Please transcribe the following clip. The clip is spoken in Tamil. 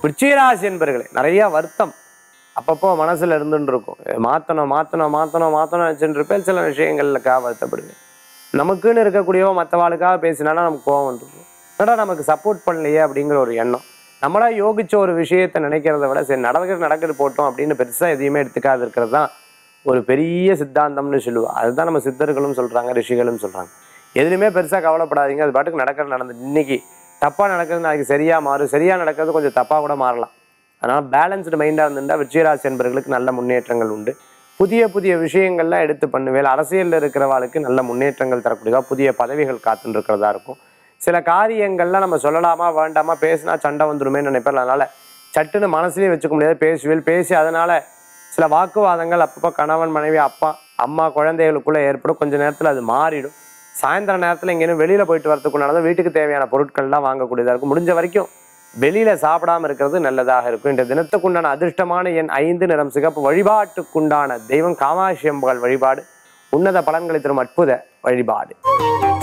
விருச்சிகராசி என்பர்களே நிறைய வருத்தம் அப்பப்போ மனசுல இருந்துட்டு இருக்கும் மாத்தணும் மாத்தணும் மாத்தணும் மாத்தணும் வச்சுட்டு இருப்பேன் சில விஷயங்களுக்காக வருத்தப்படுவேன் நமக்குன்னு இருக்கக்கூடியவோ மற்றவாளுக்காக பேசினாலும் நமக்கு கோவம் வந்துடும் என்னடா நமக்கு சப்போர்ட் பண்ணலையே அப்படிங்கிற ஒரு எண்ணம் நம்மளா யோகிச்ச ஒரு விஷயத்தை நினைக்கிறத விட சரி நடக்கிறது நடக்கிறது போட்டோம் அப்படின்னு பெருசா எதையுமே எடுத்துக்காது இருக்கிறது தான் ஒரு பெரிய சித்தாந்தம்னு சொல்லுவா அதுதான் நம்ம சித்தர்களும் சொல்றாங்க ரிஷிகளும் சொல்றாங்க எதுலையுமே பெருசா கவலைப்படாதீங்க அது பாட்டுக்கு நடக்கிறது நடந்து இன்னைக்கு தப்பா நடக்கிறது நாளைக்கு சரியா மாறும் சரியா நடக்கிறது கொஞ்சம் தப்பா கூட மாறலாம் அதனால பேலன்ஸ்டு மைண்டாக இருந்திருந்தால் விஜயராசி என்பவர்களுக்கு நல்ல முன்னேற்றங்கள் உண்டு புதிய புதிய விஷயங்கள்லாம் எடுத்து பண்ணுவேன் அரசியலில் இருக்கிறவாளுக்கு நல்ல முன்னேற்றங்கள் தரக்கூடியதா புதிய பதவிகள் காத்துன்னு இருக்கிறதா இருக்கும் சில காரியங்கள்லாம் நம்ம சொல்லலாமா வேண்டாமா பேசினா சண்டை வந்துருமேன்னு நினைப்பேன் அதனால சட்டுன்னு மனசுலயே வச்சுக்க முடியாது பேசுவேல் பேசி அதனால சில வாக்குவாதங்கள் அப்பப்போ கணவன் மனைவி அப்பா அம்மா குழந்தைகளுக்குள்ள ஏற்படும் கொஞ்ச நேரத்தில் அது மாறிடும் சாயந்தர நேரத்தில் எங்கேயும் வெளியில போயிட்டு வரதுக்குண்டானது வீட்டுக்கு தேவையான பொருட்கள்லாம் வாங்கக்கூடியதாக இருக்கும் முடிஞ்ச வரைக்கும் வெளியில சாப்பிடாம இருக்கிறது நல்லதாக இருக்கும் இந்த தினத்துக்குண்டான அதிர்ஷ்டமான எண் ஐந்து நிறம் சிகப்பு வழிபாட்டுக்குண்டான தெய்வம் காமாட்சி அம்பாள் வழிபாடு உன்னத பலன்களை தரும் அற்புத வழிபாடு